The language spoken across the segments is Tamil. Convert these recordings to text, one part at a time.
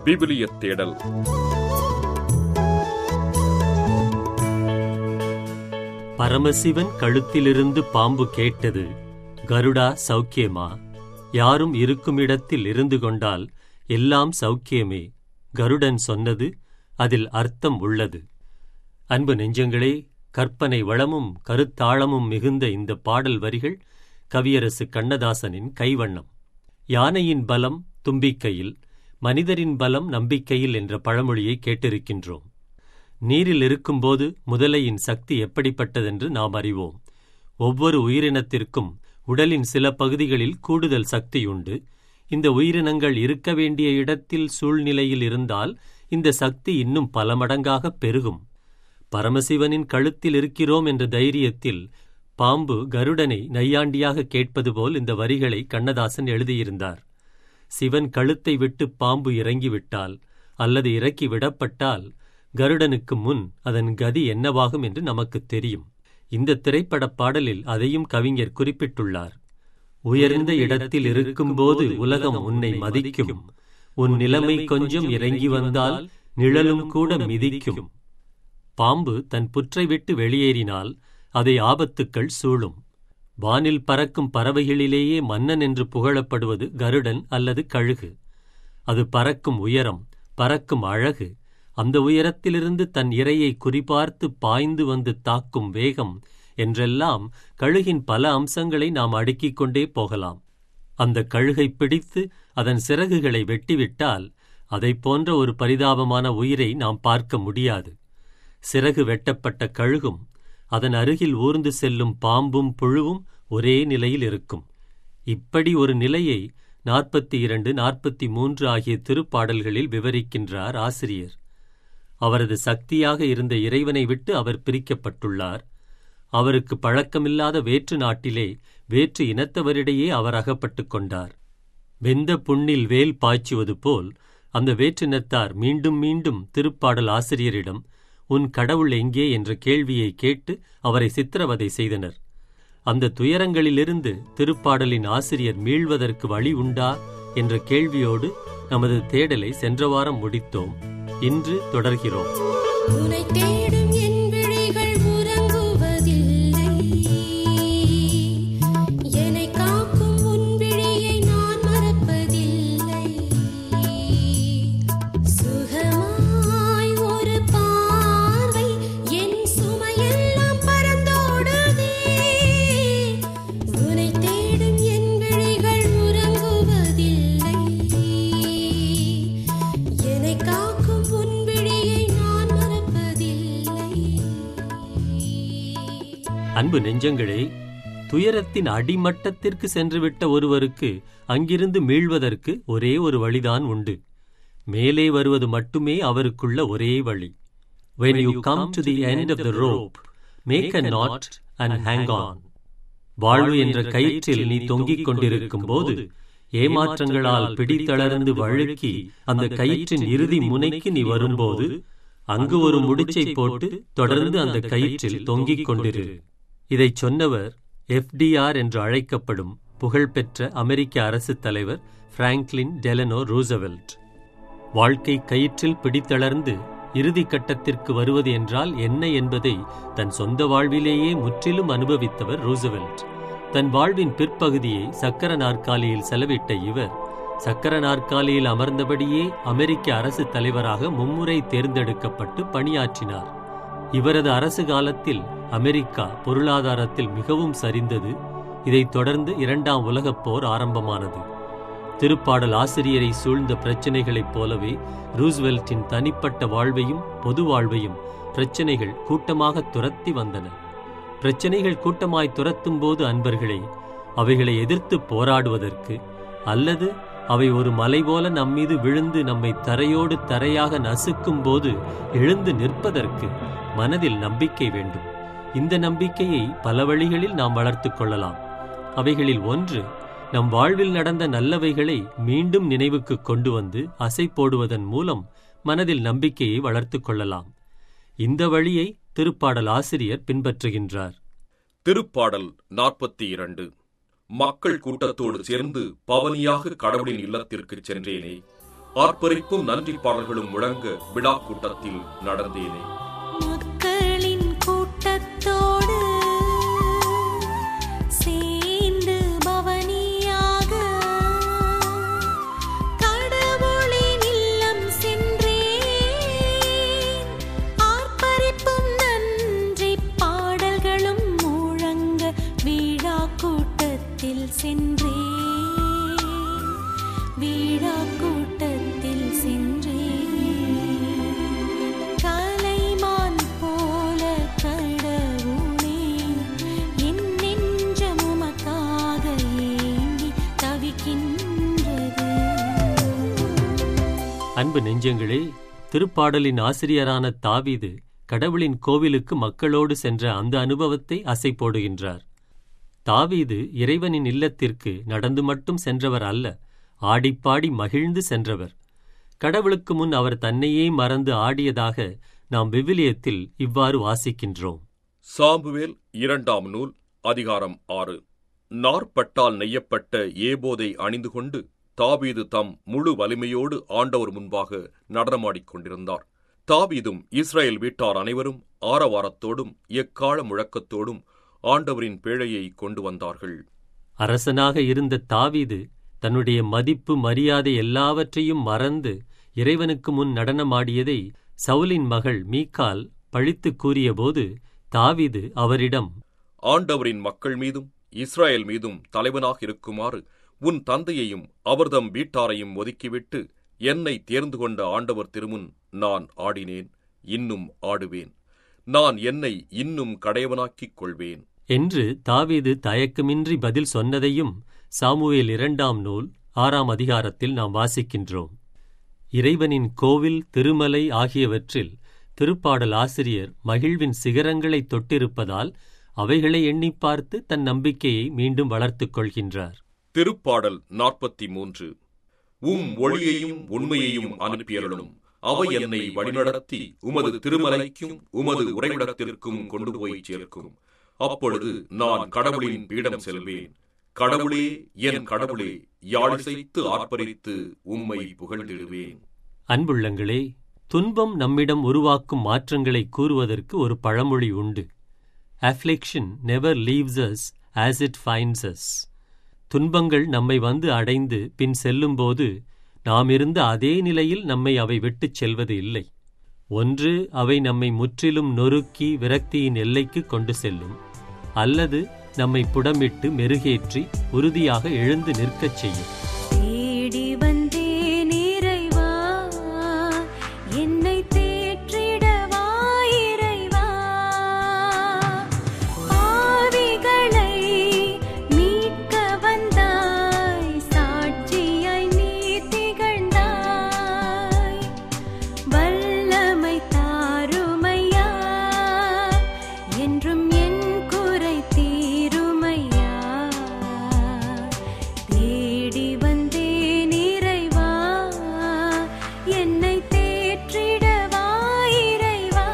விவிலிய தேடல் பரமசிவன் கழுத்திலிருந்து பாம்பு கேட்டது கருடா சௌக்கியமா யாரும் இருக்கும் இடத்தில் இருந்து கொண்டால் எல்லாம் சௌக்கியமே கருடன் சொன்னது அதில் அர்த்தம் உள்ளது அன்பு நெஞ்சங்களே கற்பனை வளமும் கருத்தாளமும் மிகுந்த இந்த பாடல் வரிகள் கவியரசு கண்ணதாசனின் கைவண்ணம் யானையின் பலம் தும்பிக்கையில் மனிதரின் பலம் நம்பிக்கையில் என்ற பழமொழியை கேட்டிருக்கின்றோம் நீரில் இருக்கும்போது முதலையின் சக்தி எப்படிப்பட்டதென்று நாம் அறிவோம் ஒவ்வொரு உயிரினத்திற்கும் உடலின் சில பகுதிகளில் கூடுதல் சக்தியுண்டு இந்த உயிரினங்கள் இருக்க வேண்டிய இடத்தில் சூழ்நிலையில் இருந்தால் இந்த சக்தி இன்னும் பல மடங்காக பெருகும் பரமசிவனின் கழுத்தில் இருக்கிறோம் என்ற தைரியத்தில் பாம்பு கருடனை நையாண்டியாக கேட்பது போல் இந்த வரிகளை கண்ணதாசன் எழுதியிருந்தார் சிவன் கழுத்தை விட்டு பாம்பு இறங்கிவிட்டால் அல்லது இறக்கி விடப்பட்டால் கருடனுக்கு முன் அதன் கதி என்னவாகும் என்று நமக்குத் தெரியும் இந்த திரைப்படப் பாடலில் அதையும் கவிஞர் குறிப்பிட்டுள்ளார் உயர்ந்த இடத்தில் இருக்கும்போது உலகம் உன்னை மதிக்கும் உன் நிலைமை கொஞ்சம் இறங்கி வந்தால் நிழலும் கூட மிதிக்கும் பாம்பு தன் புற்றை விட்டு வெளியேறினால் அதை ஆபத்துக்கள் சூழும் வானில் பறக்கும் பறவைகளிலேயே மன்னன் என்று புகழப்படுவது கருடன் அல்லது கழுகு அது பறக்கும் உயரம் பறக்கும் அழகு அந்த உயரத்திலிருந்து தன் இரையை குறிபார்த்து பாய்ந்து வந்து தாக்கும் வேகம் என்றெல்லாம் கழுகின் பல அம்சங்களை நாம் அடுக்கிக் கொண்டே போகலாம் அந்த கழுகை பிடித்து அதன் சிறகுகளை வெட்டிவிட்டால் அதைப் போன்ற ஒரு பரிதாபமான உயிரை நாம் பார்க்க முடியாது சிறகு வெட்டப்பட்ட கழுகும் அதன் அருகில் ஊர்ந்து செல்லும் பாம்பும் புழுவும் ஒரே நிலையில் இருக்கும் இப்படி ஒரு நிலையை நாற்பத்தி இரண்டு நாற்பத்தி மூன்று ஆகிய திருப்பாடல்களில் விவரிக்கின்றார் ஆசிரியர் அவரது சக்தியாக இருந்த இறைவனை விட்டு அவர் பிரிக்கப்பட்டுள்ளார் அவருக்கு பழக்கமில்லாத வேற்று நாட்டிலே வேற்று இனத்தவரிடையே அவர் அகப்பட்டுக் கொண்டார் வெந்த புண்ணில் வேல் பாய்ச்சுவது போல் அந்த வேற்றினத்தார் மீண்டும் மீண்டும் திருப்பாடல் ஆசிரியரிடம் உன் கடவுள் எங்கே என்ற கேள்வியை கேட்டு அவரை சித்திரவதை செய்தனர் அந்த துயரங்களிலிருந்து திருப்பாடலின் ஆசிரியர் மீள்வதற்கு வழி உண்டா என்ற கேள்வியோடு நமது தேடலை சென்ற வாரம் முடித்தோம் இன்று தொடர்கிறோம் உனை தேடும் என் விழிகள் உறங்குவதில்லை என்னை காக்கும் உன் விழியை நான் மறப்பதில்லை சுகமாய் ஒரு பார்வை என் சுமையெல்லாம் பறந்தோடுதே உனை தேடும் என் விழிகள் உறங்குவதில்லை என்னை காக்கும் உன் விழியை நான் மறப்பதில்லை அன்பு நெஞ்சங்களே துயரத்தின் அடிமட்டத்திற்கு சென்றுவிட்ட ஒருவருக்கு அங்கிருந்து மீள்வதற்கு ஒரே ஒரு வழிதான் உண்டு மேலே வருவது மட்டுமே அவருக்குள்ள ஒரே வழி when you come to the end of the rope make a knot and hang on வாழ்வு என்ற கயிற்றில் நீ தொங்கிக் கொண்டிருக்கும் போது ஏமாற்றங்களால் பிடித்தளர்ந்து வழுக்கி அந்த கயிற்றின் இறுதி முனைக்கு நீ வரும்போது அங்கு ஒரு முடிச்சை போட்டு தொடர்ந்து அந்த கயிற்றில் தொங்கிக் கொண்டிரு இதைச் சொன்னவர் எஃப்டிஆர் என்று அழைக்கப்படும் புகழ்பெற்ற அமெரிக்க அரசுத் தலைவர் பிராங்க்லின் டெலனோ ரூசவெல்ட் வாழ்க்கை கயிற்றில் பிடித்தளர்ந்து இறுதி கட்டத்திற்கு வருவது என்றால் என்ன என்பதை தன் சொந்த வாழ்விலேயே முற்றிலும் அனுபவித்தவர் ரூசவெல்ட் தன் வாழ்வின் பிற்பகுதியை சக்கர நாற்காலியில் செலவிட்ட இவர் சக்கர நாற்காலியில் அமர்ந்தபடியே அமெரிக்க அரசு தலைவராக மும்முறை தேர்ந்தெடுக்கப்பட்டு பணியாற்றினார் இவரது அரசு காலத்தில் அமெரிக்கா பொருளாதாரத்தில் மிகவும் சரிந்தது இதைத் தொடர்ந்து இரண்டாம் உலகப் போர் ஆரம்பமானது திருப்பாடல் ஆசிரியரை சூழ்ந்த பிரச்சனைகளைப் போலவே ரூஸ்வெல்ட்டின் தனிப்பட்ட வாழ்வையும் பொது வாழ்வையும் பிரச்சனைகள் கூட்டமாக துரத்தி வந்தன பிரச்சனைகள் கூட்டமாய் துரத்தும் போது அன்பர்களே அவைகளை எதிர்த்து போராடுவதற்கு அல்லது அவை ஒரு மலை போல நம்மீது விழுந்து நம்மை தரையோடு தரையாக நசுக்கும் போது எழுந்து நிற்பதற்கு மனதில் நம்பிக்கை வேண்டும் இந்த நம்பிக்கையை பல வழிகளில் நாம் வளர்த்துக் கொள்ளலாம் அவைகளில் ஒன்று நம் வாழ்வில் நடந்த நல்லவைகளை மீண்டும் நினைவுக்கு கொண்டு வந்து அசை போடுவதன் மூலம் மனதில் நம்பிக்கையை வளர்த்துக் கொள்ளலாம் இந்த வழியை திருப்பாடல் ஆசிரியர் பின்பற்றுகின்றார் திருப்பாடல் நாற்பத்தி இரண்டு மக்கள் கூட்டத்தோடு சேர்ந்து பவனியாக கடவுளின் இல்லத்திற்கு சென்றேனே ஆர்ப்பரிப்பும் நன்றி பாடல்களும் முழங்க விழா கூட்டத்தில் நடந்தேனே மக்களின் கூட்டத்தோடு சேர்ந்து பவனியாக கடவுளின் இல்லம் சென்றேன் ஆர்ப்பரிப்பும் நன்றி பாடல்களும் முழங்க விழா கூட்டத்தில் சென்றேன் விழா கூட்டத்தில் சென்றேன் கலைமான் போல கடவுளே என் நெஞ்சம் உமக்காக ஏங்கி தவிக்கின்றது அன்பு நெஞ்சங்களே திருப்பாடலின் ஆசிரியரான தாவீது கடவுளின் கோவிலுக்கு மக்களோடு சென்ற அந்த அனுபவத்தை அசை போடுகின்றார் தாவீது இறைவனின் இல்லத்திற்கு நடந்து மட்டும் சென்றவர் அல்ல ஆடிப்பாடி மகிழ்ந்து சென்றவர் கடவுளுக்கு முன் அவர் தன்னையே மறந்து ஆடியதாக நாம் விவிலியத்தில் இவ்வாறு வாசிக்கின்றோம் சாம்புவேல் இரண்டாம் நூல் அதிகாரம் ஆறு நாற்பட்டால் நெய்யப்பட்ட ஏபோதை அணிந்து கொண்டு தாவீது தம் முழு வலிமையோடு ஆண்டவர் முன்பாக நடனமாடிக் கொண்டிருந்தார் தாவீதும் இஸ்ரேல் வீட்டார் அனைவரும் ஆரவாரத்தோடும் எக்கால முழக்கத்தோடும் ஆண்டவரின் பேழையை கொண்டு வந்தார்கள் அரசனாக இருந்த தாவீது தன்னுடைய மதிப்பு மரியாதை எல்லாவற்றையும் மறந்து இறைவனுக்கு முன் நடனமாடியதை சவுலின் மகள் மீக்கால் பழித்துக் கூறியபோது தாவீது அவரிடம் ஆண்டவரின் மக்கள் மீதும் இஸ்ரேல் மீதும் தலைவனாக இருக்குமாறு உன் தந்தையையும் அவர்தம் வீட்டாரையும் ஒதுக்கிவிட்டு என்னை தேர்ந்து கொண்ட ஆண்டவர் திருமுன் நான் ஆடினேன் இன்னும் ஆடுவேன் நான் என்னை இன்னும் கடையவனாக்கிக் கொள்வேன் என்று தாவீது தயக்கமின்றி பதில் சொன்னதையும் சாமுவேல் இரண்டாம் நூல் ஆறாம் அதிகாரத்தில் நாம் வாசிக்கின்றோம் இறைவனின் கோவில் திருமலை ஆகியவற்றில் திருப்பாடல் ஆசிரியர் மகிழ்வின் சிகரங்களை தொட்டிருப்பதால் அவைகளை எண்ணிப் பார்த்து தன் நம்பிக்கையை மீண்டும் வளர்த்துக் கொள்கின்றார் திருப்பாடல் நாற்பத்தி மூன்று உம் ஒளியையும் உண்மையையும் அனுப்பியருளும் அவை என்னை வழிநடத்தி உமது திருமலைக்கும் உமது உறைவிடத்திற்கும் கொண்டு போய் சேர்க்கும் அப்பொழுது நான் கடவுளின் பீடம் செல்வேன் கடவுளே என் கடவுளே யாழிசைத்து ஆர்ப்பரித்து உம்மை புகழ்ந்திடுவேன் அன்புள்ளங்களே துன்பம் நம்மிடம் உருவாக்கும் மாற்றங்களை கூறுவதற்கு ஒரு பழமொழி உண்டு affliction never leaves us as it finds us துன்பங்கள் நம்மை வந்து அடைந்து பின் செல்லும்போது நாம் இருந்த அதே நிலையில் நம்மை அவை விட்டுச் செல்வது இல்லை ஒன்று அவை நம்மை முற்றிலும் நொறுக்கி விரக்தியின் எல்லைக்கு கொண்டு செல்லும் அல்லது நம்மை புடமிட்டு மெருகேற்றி உறுதியாக எழுந்து நிற்கச் செய்யும் தேடி வந்தேன் இறைவா என்னை தேற்றிடவா இறைவா பாவிகளை மீட்க வந்தாய் சாட்சியாய் நீ திகழ்ந்தாய் வல்லமை தாருமையா என்றும் என் குறை தீருமையா தேடி வந்தேன் இறைவா என்னை தேற்றிடவா இறைவா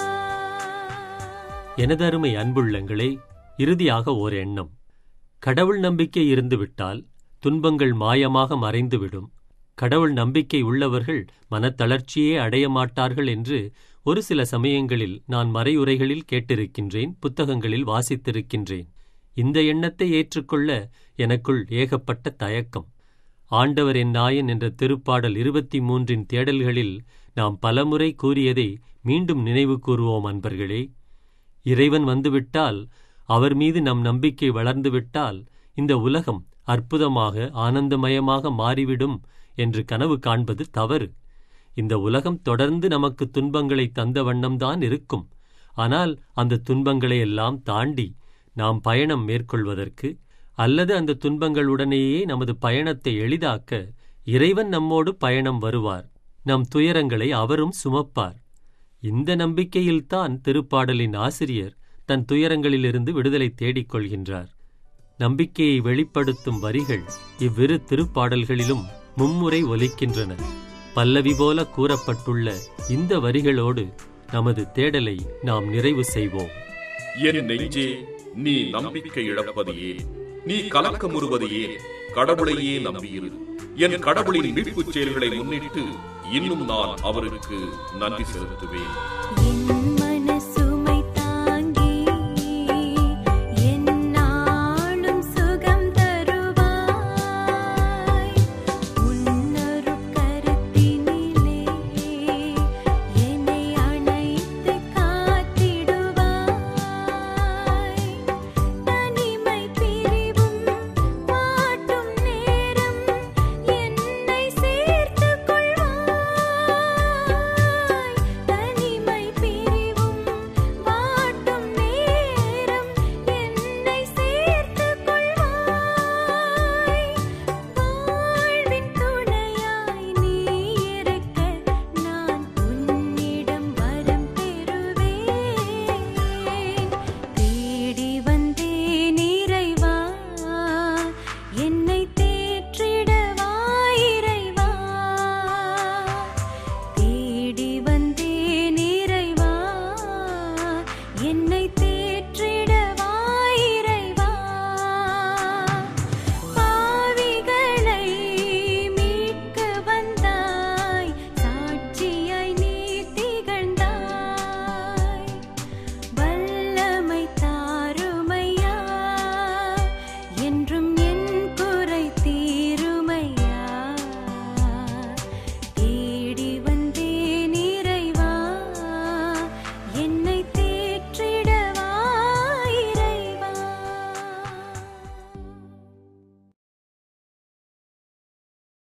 எனதருமை அன்புள்ளங்களே இறுதியாக ஓர் எண்ணம் கடவுள் நம்பிக்கை இருந்துவிட்டால் துன்பங்கள் மாயமாக மறைந்துவிடும் கடவுள் நம்பிக்கை உள்ளவர்கள் மனத்தளர்ச்சியே அடைய மாட்டார்கள் என்று ஒரு சில சமயங்களில் நான் மறையுரைகளில் கேட்டிருக்கின்றேன் புத்தகங்களில் வாசித்திருக்கின்றேன் இந்த எண்ணத்தை ஏற்றுக்கொள்ள எனக்குள் ஏகப்பட்ட தயக்கம் ஆண்டவர் என் நாயன் என்ற திருப்பாடல் இருபத்தி மூன்றின் தேடல்களில் நாம் பலமுறை கூறியதை மீண்டும் நினைவு கூறுவோம் அன்பர்களே இறைவன் வந்துவிட்டால் அவர் மீது நம் நம்பிக்கை வளர்ந்துவிட்டால் இந்த உலகம் அற்புதமாக ஆனந்தமயமாக மாறிவிடும் என்று கனவு காண்பது தவறு இந்த உலகம் தொடர்ந்து நமக்கு துன்பங்களை தந்த வண்ணம்தான் இருக்கும் ஆனால் அந்த துன்பங்களை எல்லாம் தாண்டி நாம் பயணம் மேற்கொள்வதற்கு அல்லது அந்த துன்பங்களுடனேயே நமது பயணத்தை எளிதாக்க இறைவன் நம்மோடு பயணம் வருவார் நம் துயரங்களை அவரும் சுமப்பார் இந்த நம்பிக்கையில்தான் திருப்பாடலின் ஆசிரியர் தன் துயரங்களிலிருந்து விடுதலை தேடிக் கொள்கின்றார் நம்பிக்கையை வெளிப்படுத்தும் வரிகள் இவ்விரு திருப்பாடல்களிலும் மும்முறை ஒலிக்கின்றன பல்லவி போல கூறப்பட்டுள்ள இந்த வரிகளோடு நமது தேடலை நாம் நிறைவு செய்வோம் என் நெஞ்சே நீ நம்பிக்கை இழப்பது ஏன் நீ கலக்கமுறுவது ஏன் கடவுளையே நம்பியிரு என் கடவுளின் மீட்புச் செயல்களை முன்னிட்டு இன்னும் நான் அவருக்கு நன்றி செலுத்துவேன் என்